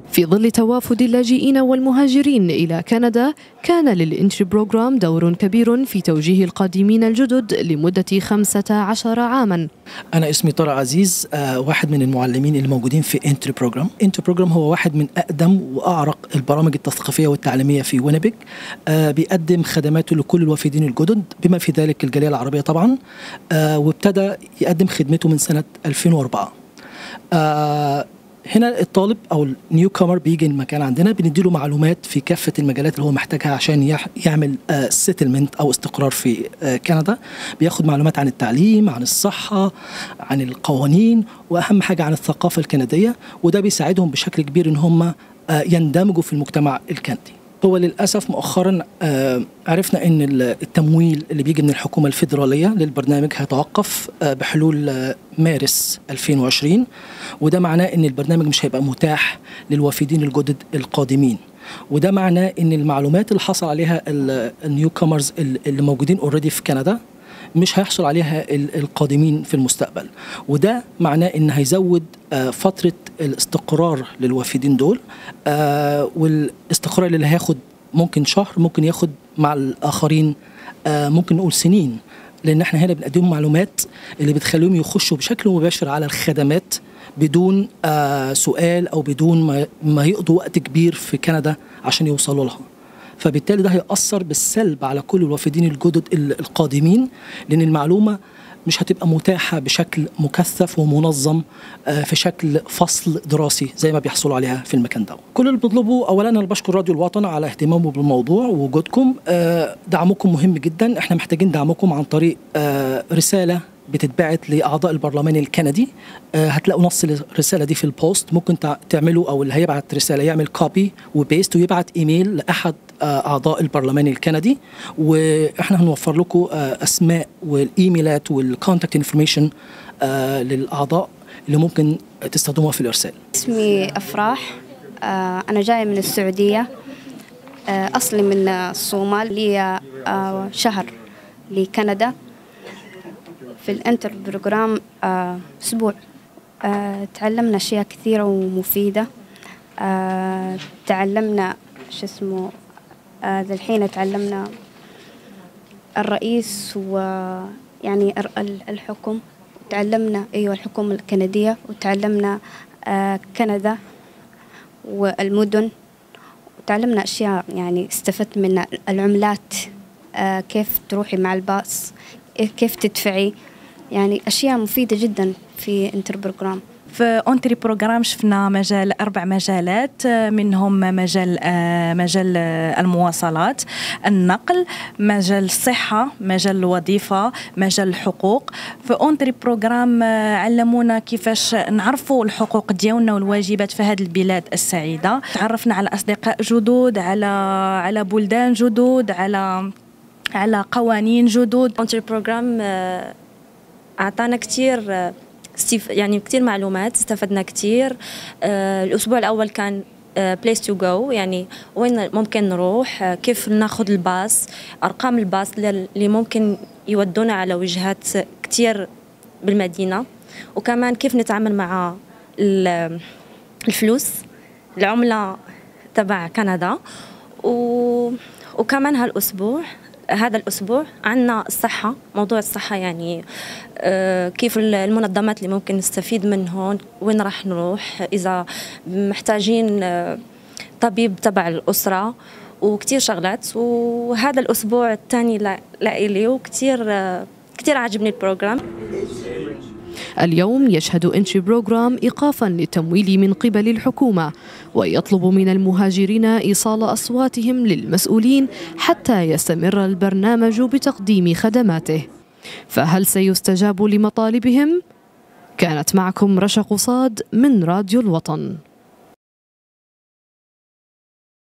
في ظل توافد اللاجئين والمهاجرين إلى كندا كان للإنتري بروجرام دور كبير في توجيه القادمين الجدد لمدة 15 عاما أنا اسمي طارق عزيز آه، واحد من المعلمين اللي موجودين في انتري بروجرام انتري بروجرام هو واحد من أقدم وأعرق البرامج التثقيفية والتعليمية في وينيبيج آه، بيقدم خدماته لكل الوافدين الجدد بما في ذلك الجالية العربية طبعا آه، وابتدى يقدم خدمته من سنة 2004 آه، هنا الطالب او النيو كامر بيجي المكان عندنا بنديله معلومات في كافه المجالات اللي هو محتاجها عشان يح- يعمل سيتلمنت او استقرار في آه، كندا بياخد معلومات عن التعليم عن الصحه عن القوانين واهم حاجه عن الثقافه الكنديه وده بيساعدهم بشكل كبير ان هم آه، يندمجوا في المجتمع الكندي هو للاسف مؤخرا آه، عرفنا ان ال- التمويل اللي بيجي من الحكومه الفيدراليه للبرنامج هيتوقف آه، بحلول آه، مارس 2020 وده معناه ان البرنامج مش هيبقى متاح للوافدين الجدد القادمين وده معناه ان المعلومات اللي حصل عليها النيو كامرز اللي موجودين اوريدي في كندا مش هيحصل عليها ال- القادمين في المستقبل وده معناه ان هيزود آه، فتره الاستقرار للوافدين دول آه، والاستقرار اللي هياخد ممكن شهر ممكن ياخد مع الاخرين آه، ممكن نقول سنين لان احنا هنا بنقدم معلومات اللي بتخليهم يخشوا بشكل مباشر على الخدمات بدون آه سؤال او بدون ما, ما يقضوا وقت كبير في كندا عشان يوصلوا لها فبالتالي ده هيأثر بالسلب على كل الوافدين الجدد ال- القادمين لان المعلومه مش هتبقى متاحه بشكل مكثف ومنظم آه، في شكل فصل دراسي زي ما بيحصلوا عليها في المكان ده. كل اللي بطلبه اولا انا بشكر راديو الوطن على اهتمامه بالموضوع ووجودكم آه، دعمكم مهم جدا احنا محتاجين دعمكم عن طريق آه، رساله بتتبعت لاعضاء البرلمان الكندي آه، هتلاقوا نص الرساله دي في البوست ممكن تع- تعملوا او اللي هيبعت رساله يعمل كوبي وبيست ويبعت ايميل لاحد آه، اعضاء البرلمان الكندي واحنا هنوفر لكم آه، اسماء والايميلات والكونتاكت انفورميشن للاعضاء اللي ممكن تستخدموها في الارسال اسمي أفراح آه، أنا جاية من السعودية آه، أصلي من الصومال لي آه، شهر لكندا في الانتر بروجرام آه، أسبوع آه، تعلمنا أشياء كثيرة ومفيدة آه، تعلمنا شو اسمه آه، ذا الحين تعلمنا الرئيس ويعني الر- ال- الحكم تعلمنا أيوة الحكومة الكندية وتعلمنا آه، كندا والمدن وتعلمنا أشياء يعني استفدت من العملات آه، كيف تروحي مع الباص إيه كيف تدفعي يعني أشياء مفيدة جدا في انتر بروجرام في اونتري بروجرام شفنا مجال اربع مجالات آه، منهم مجال آه، مجال آه، المواصلات النقل مجال الصحه مجال الوظيفه مجال الحقوق في اونتري بروجرام آه، علمونا كيفاش نعرفوا الحقوق ديالنا والواجبات في هذه البلاد السعيده تعرفنا على اصدقاء جدد على على بلدان جدد على على قوانين جدد اونتري بروجرام اعطانا كثير آه، استف... يعني كثير معلومات استفدنا كثير آه، الاسبوع الاول كان بليس تو جو يعني وين ممكن نروح آه، كيف ناخذ الباص ارقام الباص لل- اللي ممكن يودونا على وجهات كثير بالمدينه وكمان كيف نتعامل مع ال- الفلوس العمله تبع كندا و... وكمان هالاسبوع هذا الاسبوع عندنا الصحه موضوع الصحه يعني آه، كيف المنظمات اللي ممكن نستفيد منهم وين راح نروح اذا محتاجين آه، طبيب تبع الاسره وكتير شغلات وهذا الاسبوع الثاني لإلي وكتير آه، كتير عجبني البروجرام اليوم يشهد انشي بروجرام إيقافا للتمويل من قبل الحكومة ويطلب من المهاجرين إيصال أصواتهم للمسؤولين حتى يستمر البرنامج بتقديم خدماته فهل سيستجاب لمطالبهم؟ كانت معكم رشا قصاد من راديو الوطن